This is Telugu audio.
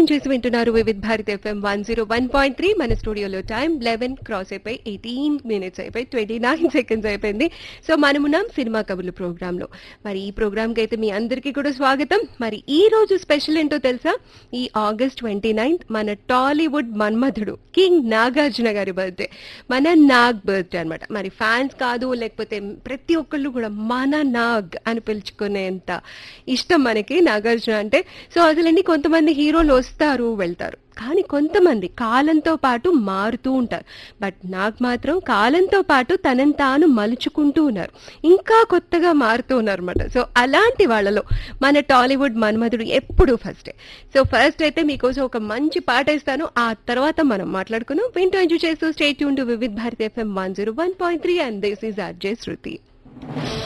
ట్యూన్ చేసి వింటున్నారు Vividh Bharat FM one zero one point three మన స్టూడియోలో టైం లెవెన్ క్రాస్ అయిపోయి ఎయిటీన్ మినిట్స్ అయిపోయి ట్వంటీ నైన్ సెకండ్స్ అయిపోయింది సో మనమున్నాం సినిమా కబుర్లు ప్రోగ్రామ్ లో మరి ఈ ప్రోగ్రామ్ కి అయితే మీ అందరికీ కూడా స్వాగతం మరి ఈ రోజు స్పెషల్ ఏంటో తెలుసా ఈ ఆగస్ట్ ట్వంటీ నైన్త్ మన టాలీవుడ్ మన్మధుడు కింగ్ నాగార్జున గారి బర్త్డే మన నాగ్ బర్త్డే అన్నమాట మరి ఫ్యాన్స్ కాదు లేకపోతే ప్రతి ఒక్కళ్ళు కూడా మన నాగ్ అని పిలుచుకునేంత ఇష్టం మనకి నాగార్జున అంటే సో అసలండి కొంతమంది హీరోలు వస్తారు వెళ్తారు కానీ కొంతమంది కాలంతో పాటు మారుతూ ఉంటారు బట్ నాకు మాత్రం కాలంతో పాటు తనని తాను మలుచుకుంటూ ఉన్నారు ఇంకా కొత్తగా మారుతూ ఉన్నారు అనమాట సో అలాంటి వాళ్ళలో మన టాలీవుడ్ మన్మధుడు ఎప్పుడు ఫస్టే సో ఫస్ట్ అయితే మీకోసం ఒక మంచి పాట ఇస్తాను ఆ తర్వాత మనం మాట్లాడుకున్నాం వింటూ ఎంజాయ్ చేస్తూ స్టేట్ యూన్ to Vividh Bharati FM one zero one point three and this is RJ Shruti